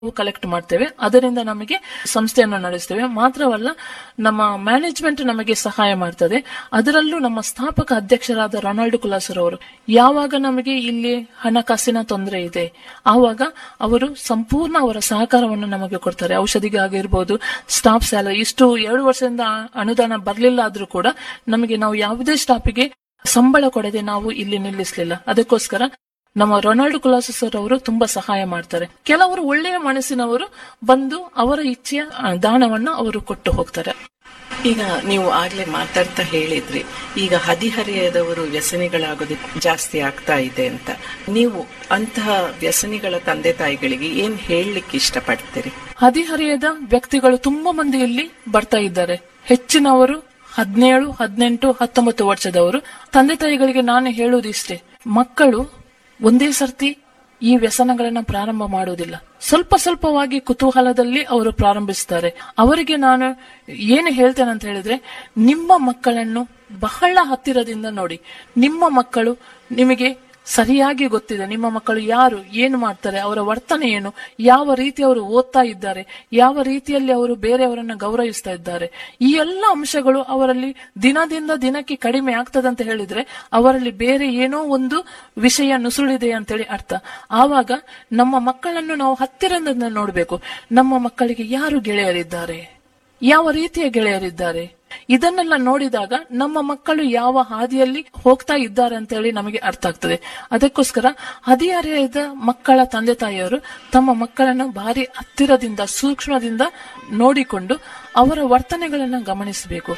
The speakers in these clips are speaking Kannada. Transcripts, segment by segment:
ಕಲೆಕ್ಟ್ ಮಾಡ್ತೇವೆ ಅದರಿಂದ ನಮಗೆ ಸಂಸ್ಥೆಯನ್ನು ನಡೆಸ್ತೇವೆ ಮಾತ್ರವಲ್ಲ ನಮ್ಮ ಮ್ಯಾನೇಜ್ಮೆಂಟ್ ನಮಗೆ ಸಹಾಯ ಮಾಡ್ತದೆ ಅದರಲ್ಲೂ ನಮ್ಮ ಸ್ಥಾಪಕ ಅಧ್ಯಕ್ಷರಾದ ರೊನಾಲ್ಡ್ ಕುಲಾಸರ್ ಅವರು ಯಾವಾಗ ನಮಗೆ ಇಲ್ಲಿ ಹಣಕಾಸಿನ ತೊಂದರೆ ಇದೆ ಆವಾಗ ಅವರು ಸಂಪೂರ್ಣ ಅವರ ಸಹಕಾರವನ್ನು ನಮಗೆ ಕೊಡ್ತಾರೆ ಔಷಧಿಗೆ ಆಗಿರ್ಬೋದು ಸ್ಟಾಫ್ ಸ್ಯಾಲರಿ ಇಷ್ಟು ಎರಡು ವರ್ಷದಿಂದ ಅನುದಾನ ಬರಲಿಲ್ಲ ಆದ್ರೂ ಕೂಡ ನಮಗೆ ನಾವು ಯಾವುದೇ ಸ್ಟಾಫಿಗೆ ಸಂಬಳ ಕೊಡದೆ ನಾವು ಇಲ್ಲಿ ನಿಲ್ಲಿಸಲಿಲ್ಲ ಅದಕ್ಕೋಸ್ಕರ ನಮ್ಮ ರೊನಾಲ್ಡ್ ಕುಲಾಸಸ್ ಸರ್ ಅವರು ತುಂಬಾ ಸಹಾಯ ಮಾಡ್ತಾರೆ ಕೆಲವರು ಒಳ್ಳೆಯ ಮನಸ್ಸಿನವರು ಬಂದು ಅವರ ಇಚ್ಛೆಯ ಆ, ದಾನವನ್ನು ಅವರು ಕೊಟ್ಟು ಹೋಗ್ತಾರೆ ಈಗ ನೀವು ಆಗ್ಲೇ ಮಾತಾಡ್ತಾ ಹೇಳಿದ್ರಿ ಈಗ ಹದಿಹರೆಯದವರು ವ್ಯಸನಿಗಳಾಗೋದು ಜಾಸ್ತಿ ಆಗ್ತಾ ಇದೆ ಅಂತ ನೀವು ಅಂತಹ ವ್ಯಸನಿಗಳ ತಂದೆ ತಾಯಿಗಳಿಗೆ ಏನ್ ಹೇಳಲಿಕ್ಕೆ ಇಷ್ಟಪಡ್ತೀರಿ ಹದಿಹರೆಯದ ವ್ಯಕ್ತಿಗಳು ತುಂಬಾ ಮಂದಿ ಇಲ್ಲಿ ಬರ್ತಾ ಇದ್ದಾರೆ ಹೆಚ್ಚಿನವರು ಹದಿನೇಳು ಹದಿನೆಂಟು ಹತ್ತೊಂಬತ್ತು ವರ್ಷದವರು ತಂದೆ ತಾಯಿಗಳಿಗೆ ನಾನು ಹೇಳುವುದಿಷ್ಟೇ ಮಕ್ಕಳು ಒಂದೇ ಸರ್ತಿ ಈ ವ್ಯಸನಗಳನ್ನ ಪ್ರಾರಂಭ ಮಾಡುವುದಿಲ್ಲ ಸ್ವಲ್ಪ ಸ್ವಲ್ಪವಾಗಿ ಕುತೂಹಲದಲ್ಲಿ ಅವರು ಪ್ರಾರಂಭಿಸ್ತಾರೆ ಅವರಿಗೆ ನಾನು ಏನು ಹೇಳ್ತೇನೆ ಅಂತ ಹೇಳಿದ್ರೆ ನಿಮ್ಮ ಮಕ್ಕಳನ್ನು ಬಹಳ ಹತ್ತಿರದಿಂದ ನೋಡಿ ನಿಮ್ಮ ಮಕ್ಕಳು ನಿಮಗೆ ಸರಿಯಾಗಿ ಗೊತ್ತಿದೆ ನಿಮ್ಮ ಮಕ್ಕಳು ಯಾರು ಏನು ಮಾಡ್ತಾರೆ ಅವರ ವರ್ತನೆ ಏನು ಯಾವ ರೀತಿ ಅವರು ಓದ್ತಾ ಇದ್ದಾರೆ ಯಾವ ರೀತಿಯಲ್ಲಿ ಅವರು ಬೇರೆಯವರನ್ನ ಗೌರವಿಸ್ತಾ ಇದ್ದಾರೆ ಈ ಎಲ್ಲ ಅಂಶಗಳು ಅವರಲ್ಲಿ ದಿನದಿಂದ ದಿನಕ್ಕೆ ಕಡಿಮೆ ಆಗ್ತದಂತ ಹೇಳಿದ್ರೆ ಅವರಲ್ಲಿ ಬೇರೆ ಏನೋ ಒಂದು ವಿಷಯ ನುಸುಳಿದೆ ಅಂತೇಳಿ ಅರ್ಥ ಆವಾಗ ನಮ್ಮ ಮಕ್ಕಳನ್ನು ನಾವು ಹತ್ತಿರದಿಂದ ನೋಡಬೇಕು ನಮ್ಮ ಮಕ್ಕಳಿಗೆ ಯಾರು ಗೆಳೆಯರಿದ್ದಾರೆ ಯಾವ ರೀತಿಯ ಗೆಳೆಯರಿದ್ದಾರೆ ಇದನ್ನೆಲ್ಲ ನೋಡಿದಾಗ ನಮ್ಮ ಮಕ್ಕಳು ಯಾವ ಹಾದಿಯಲ್ಲಿ ಹೋಗ್ತಾ ಇದ್ದಾರೆ ಅಂತ ಹೇಳಿ ನಮಗೆ ಅರ್ಥ ಆಗ್ತದೆ ಅದಕ್ಕೋಸ್ಕರ ಹದಿಹರೆಯದ ಮಕ್ಕಳ ತಂದೆ ತಾಯಿಯವರು ತಮ್ಮ ಮಕ್ಕಳನ್ನು ಭಾರಿ ಹತ್ತಿರದಿಂದ ಸೂಕ್ಷ್ಮದಿಂದ ನೋಡಿಕೊಂಡು ಅವರ ವರ್ತನೆಗಳನ್ನು ಗಮನಿಸಬೇಕು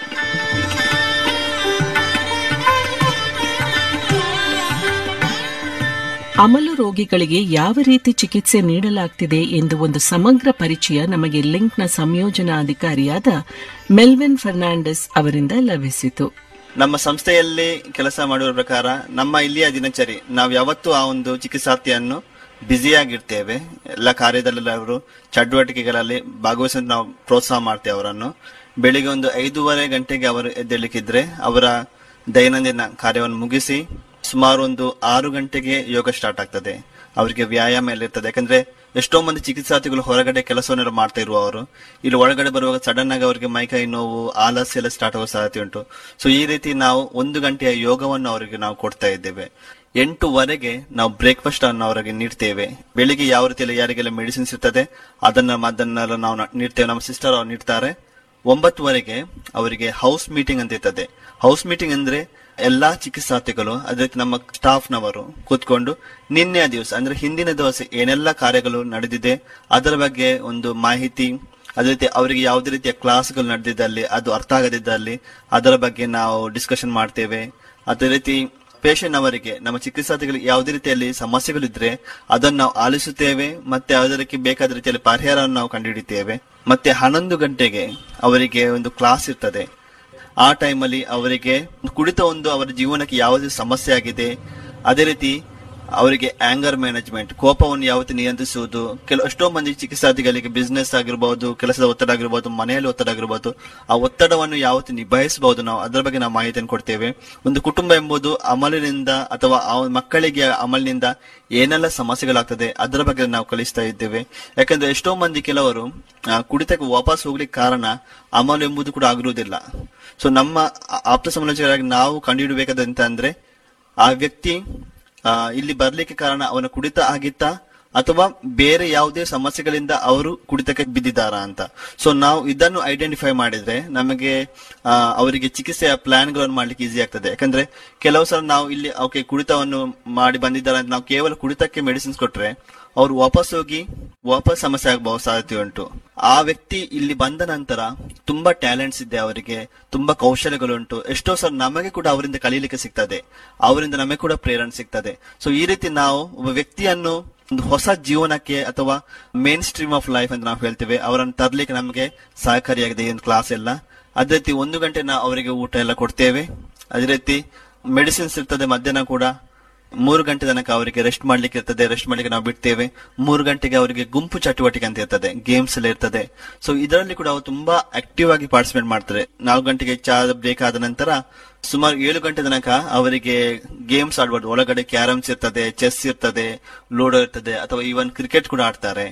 ಅಮಲು ರೋಗಿಗಳಿಗೆ ಯಾವ ರೀತಿ ಚಿಕಿತ್ಸೆ ನೀಡಲಾಗ್ತಿದೆ ಎಂದು ಒಂದು ಸಮಗ್ರ ಪರಿಚಯ ನಮಗೆ ಲಿಂಕ್ನ ಸಂಯೋಜನಾ ಅಧಿಕಾರಿಯಾದ ಮೆಲ್ವಿನ್ ಫರ್ನಾಂಡಿಸ್ ಅವರಿಂದ ಲಭಿಸಿತು ನಮ್ಮ ಸಂಸ್ಥೆಯಲ್ಲಿ ಕೆಲಸ ಮಾಡುವ ಪ್ರಕಾರ ನಮ್ಮ ಇಲ್ಲಿಯ ದಿನಚರಿ ನಾವು ಯಾವತ್ತೂ ಆ ಒಂದು ಚಿಕಿತ್ಸಾರ್ಥಿಯನ್ನು ಬ್ಯುಸಿಯಾಗಿರ್ತೇವೆ ಎಲ್ಲ ಕಾರ್ಯದಲ್ಲೆಲ್ಲ ಅವರು ಚಟುವಟಿಕೆಗಳಲ್ಲಿ ಭಾಗವಹಿಸಲು ನಾವು ಪ್ರೋತ್ಸಾಹ ಮಾಡ್ತೇವೆ ಅವರನ್ನು ಬೆಳಿಗ್ಗೆ ಒಂದು ಐದೂವರೆ ಗಂಟೆಗೆ ಅವರು ಎದ್ದೇಳಲಿಕ್ಕಿದ್ರೆ ಅವರ ದೈನಂದಿನ ಕಾರ್ಯವನ್ನು ಮುಗಿಸಿ ಸುಮಾರು ಒಂದು ಆರು ಗಂಟೆಗೆ ಯೋಗ ಸ್ಟಾರ್ಟ್ ಆಗ್ತದೆ ಅವರಿಗೆ ವ್ಯಾಯಾಮ ಎಲ್ಲ ಇರ್ತದೆ ಯಾಕಂದ್ರೆ ಎಷ್ಟೋ ಮಂದಿ ಚಿಕಿತ್ಸಾರ್ಥಿಗಳು ಹೊರಗಡೆ ಕೆಲಸವನ್ನೆಲ್ಲ ಮಾಡ್ತಾ ಇರುವವರು ಇಲ್ಲಿ ಒಳಗಡೆ ಬರುವಾಗ ಸಡನ್ ಆಗಿ ಅವರಿಗೆ ಮೈಕೈ ನೋವು ಆಲಸ್ಯ ಎಲ್ಲ ಸ್ಟಾರ್ಟ್ ಆಗೋ ಸಾಧ್ಯತೆ ಉಂಟು ಸೊ ಈ ರೀತಿ ನಾವು ಒಂದು ಗಂಟೆಯ ಯೋಗವನ್ನು ಅವರಿಗೆ ನಾವು ಕೊಡ್ತಾ ಇದ್ದೇವೆ ಎಂಟುವರೆಗೆ ನಾವು ಬ್ರೇಕ್ಫಾಸ್ಟ್ ಅನ್ನು ಅವರಿಗೆ ನೀಡ್ತೇವೆ ಬೆಳಿಗ್ಗೆ ಯಾವ ರೀತಿಯಲ್ಲಿ ಯಾರಿಗೆಲ್ಲ ಮೆಡಿಸಿನ್ಸ್ ಇರ್ತದೆ ಅದನ್ನ ಅದನ್ನೆಲ್ಲ ನಾವು ನ- ನೀಡ್ತೇವೆ ನಮ್ಮ ಸಿಸ್ಟರ್ ಅವ್ರು ನೀಡ್ತಾರೆ ಒಂಬತ್ತುವರೆಗೆ ಅವರಿಗೆ ಹೌಸ್ ಮೀಟಿಂಗ್ ಅಂತ ಇರ್ತದೆ ಹೌಸ್ ಮೀಟಿಂಗ್ ಅಂದ್ರೆ ಎಲ್ಲಾ ಚಿಕಿತ್ಸಾರ್ಥಿಗಳು ಅದಕ್ಕೆ ನಮ್ಮ ಸ್ಟಾಫ್ ನವರು ಕೂತ್ಕೊಂಡು ನಿನ್ನೆಯ ದಿವಸ ಅಂದ್ರೆ ಹಿಂದಿನ ದಿವಸ ಏನೆಲ್ಲ ಕಾರ್ಯಗಳು ನಡೆದಿದೆ ಅದರ ಬಗ್ಗೆ ಒಂದು ಮಾಹಿತಿ ಅದೇ ರೀತಿ ಅವರಿಗೆ ಯಾವುದೇ ರೀತಿಯ ಕ್ಲಾಸ್ಗಳು ನಡೆದಿದ್ದಲ್ಲಿ ಅದು ಅರ್ಥ ಆಗದಿದ್ದಲ್ಲಿ ಅದರ ಬಗ್ಗೆ ನಾವು ಡಿಸ್ಕಷನ್ ಮಾಡ್ತೇವೆ ಅದೇ ರೀತಿ ಪೇಷಂಟ್ ಅವರಿಗೆ ನಮ್ಮ ಚಿಕಿತ್ಸಾರ್ಥಿಗಳಿಗೆ ಯಾವುದೇ ರೀತಿಯಲ್ಲಿ ಸಮಸ್ಯೆಗಳಿದ್ರೆ ಅದನ್ನು ನಾವು ಆಲಿಸುತ್ತೇವೆ ಮತ್ತೆ ಅದಕ್ಕೆ ಬೇಕಾದ ರೀತಿಯಲ್ಲಿ ಪರಿಹಾರವನ್ನು ನಾವು ಕಂಡುಹಿಡಿತೇವೆ ಮತ್ತೆ ಹನ್ನೊಂದು ಗಂಟೆಗೆ ಅವರಿಗೆ ಒಂದು ಕ್ಲಾಸ್ ಇರ್ತದೆ ಆ ಟೈಮಲ್ಲಿ ಅವರಿಗೆ ಕುಡಿತ ಒಂದು ಅವರ ಜೀವನಕ್ಕೆ ಯಾವುದೇ ಸಮಸ್ಯೆ ಆಗಿದೆ ಅದೇ ರೀತಿ ಅವರಿಗೆ ಆಂಗರ್ ಮ್ಯಾನೇಜ್ಮೆಂಟ್ ಕೋಪವನ್ನು ಯಾವತ್ತು ನಿಯಂತ್ರಿಸುವುದು ಕೆಲವು ಎಷ್ಟೋ ಮಂದಿ ಚಿಕಿತ್ಸಾರ್ಥಿಗಳಿಗೆ ಬಿಸ್ನೆಸ್ ಆಗಿರ್ಬೋದು ಕೆಲಸದ ಒತ್ತಡ ಆಗಿರ್ಬೋದು ಮನೆಯಲ್ಲಿ ಒತ್ತಡ ಆಗಿರ್ಬೋದು ಆ ಒತ್ತಡವನ್ನು ಯಾವತ್ತು ನಿಭಾಯಿಸಬಹುದು ನಾವು ಅದರ ಬಗ್ಗೆ ನಾವು ಮಾಹಿತಿಯನ್ನು ಕೊಡ್ತೇವೆ ಒಂದು ಕುಟುಂಬ ಎಂಬುದು ಅಮಲಿನಿಂದ ಅಥವಾ ಆ ಮಕ್ಕಳಿಗೆ ಅಮಲಿನಿಂದ ಏನೆಲ್ಲ ಸಮಸ್ಯೆಗಳಾಗ್ತದೆ ಅದರ ಬಗ್ಗೆ ನಾವು ಕಲಿಸ್ತಾ ಇದ್ದೇವೆ ಯಾಕಂದ್ರೆ ಎಷ್ಟೋ ಮಂದಿ ಕೆಲವರು ಆ, ಕುಡಿತಕ್ಕೆ ವಾಪಸ್ ಹೋಗ್ಲಿಕ್ಕೆ ಕಾರಣ ಅಮಲು ಎಂಬುದು ಕೂಡ ಆಗಿರುವುದಿಲ್ಲ ಸೊ ನಮ್ಮ ಆ- ಆಪ್ತ ಸಮಾಲೋಚಕರಾಗಿ ನಾವು ಕಂಡುಹಿಡಬೇಕಾದಂತ ಅಂದ್ರೆ ಆ ವ್ಯಕ್ತಿ ಆ, ಇಲ್ಲಿ ಬರ್ಲಿಕ್ಕೆ ಕಾರಣ ಅವನ ಕುಡಿತ ಆಗಿತ್ತಾ ಅಥವಾ ಬೇರೆ ಯಾವುದೇ ಸಮಸ್ಯೆಗಳಿಂದ ಅವರು ಕುಡಿತಕ್ಕೆ ಬಿದ್ದಿದ್ದಾರಾ ಅಂತ ಸೊ ನಾವು ಇದನ್ನು ಐಡೆಂಟಿಫೈ ಮಾಡಿದ್ರೆ ನಮಗೆ ಆ, ಅವರಿಗೆ ಚಿಕಿತ್ಸೆಯ ಪ್ಲಾನ್ಗಳನ್ನು ಮಾಡ್ಲಿಕ್ಕೆ ಈಸಿ ಆಗ್ತದೆ ಯಾಕಂದ್ರೆ ಕೆಲವು ಸಲ ನಾವು ಇಲ್ಲಿ ಓಕೆ ಕುಡಿತವನ್ನು ಮಾಡಿ ಬಂದಿದ್ದಾರೆ ಅಂತ ನಾವು ಕೇವಲ ಕುಡಿತಕ್ಕೆ ಮೆಡಿಸಿನ್ಸ್ ಕೊಟ್ರೆ ಅವ್ರು ವಾಪಸ್ ಹೋಗಿ ವಾಪಸ್ ಸಮಸ್ಯೆ ಆಗಬಹುದು ಸಾಧ್ಯತೆ ಉಂಟು ಆ ವ್ಯಕ್ತಿ ಇಲ್ಲಿ ಬಂದ ನಂತರ ತುಂಬಾ ಟ್ಯಾಲೆಂಟ್ಸ್ ಇದೆ ಅವರಿಗೆ ತುಂಬಾ ಕೌಶಲ್ಯಗಳುಂಟು ಎಷ್ಟೋ ಸಲ ನಮಗೆ ಕೂಡ ಅವರಿಂದ ಕಲೀಲಿಕ್ಕೆ ಸಿಗ್ತದೆ ಅವರಿಂದ ನಮಗೆ ಕೂಡ ಪ್ರೇರಣೆ ಸಿಗ್ತದೆ ಸೊ ಈ ರೀತಿ ನಾವು ಒಬ್ಬ ವ್ಯಕ್ತಿಯನ್ನು ಒಂದು ಹೊಸ ಜೀವನಕ್ಕೆ ಅಥವಾ ಮೇನ್ ಸ್ಟ್ರೀಮ್ ಆಫ್ ಲೈಫ್ ಅಂತ ನಾವು ಹೇಳ್ತೇವೆ ಅವರನ್ನು ತರಲಿಕ್ಕೆ ನಮಗೆ ಸಹಕಾರಿಯಾಗಿದೆ ಈ ಒಂದು ಕ್ಲಾಸ್ ಎಲ್ಲ ಅದೇ ರೀತಿ ಒಂದು ಗಂಟೆ ನಾವು ಅವರಿಗೆ ಊಟ ಎಲ್ಲ ಕೊಡ್ತೇವೆ ಅದೇ ರೀತಿ ಮೆಡಿಸಿನ್ಸ್ ಇರ್ತದೆ ಮಧ್ಯಾಹ್ನ ಕೂಡ ಮೂರು ಗಂಟೆ ತನಕ ಅವರಿಗೆ ರೆಸ್ಟ್ ಮಾಡ್ಲಿಕ್ಕೆ ಇರ್ತದೆ ರೆಸ್ಟ್ ಮಾಡ್ಲಿಕ್ಕೆ ನಾವು ಬಿಡ್ತೇವೆ ಮೂರು ಗಂಟೆಗೆ ಅವರಿಗೆ ಗುಂಪು ಚಟುವಟಿಕೆ ಅಂತ ಇರ್ತದೆ ಗೇಮ್ಸ್ ಎಲ್ಲ ಇರ್ತದೆ ಸೊ ಇದರಲ್ಲಿ ಕೂಡ ಅವರು ತುಂಬಾ ಆಕ್ಟಿವ್ ಆಗಿ ಪಾರ್ಟಿಸಿಪೇಟ್ ಮಾಡ್ತಾರೆ ನಾಲ್ಕು ಗಂಟೆಗೆ ಚಾ ಬ್ರೇಕ್ ಆದ ನಂತರ ಸುಮಾರು ಏಳು ಗಂಟೆ ತನಕ ಅವರಿಗೆ ಗೇಮ್ಸ್ ಆಡ್ಬೋದು ಒಳಗಡೆ ಕ್ಯಾರಮ್ಸ್ ಇರ್ತದೆ ಚೆಸ್ ಇರ್ತದೆ ಲೂಡೋ ಇರ್ತದೆ ಅಥವಾ ಈವನ್ ಕ್ರಿಕೆಟ್ ಕೂಡ ಆಡ್ತಾರೆ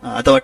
ಅಥವಾ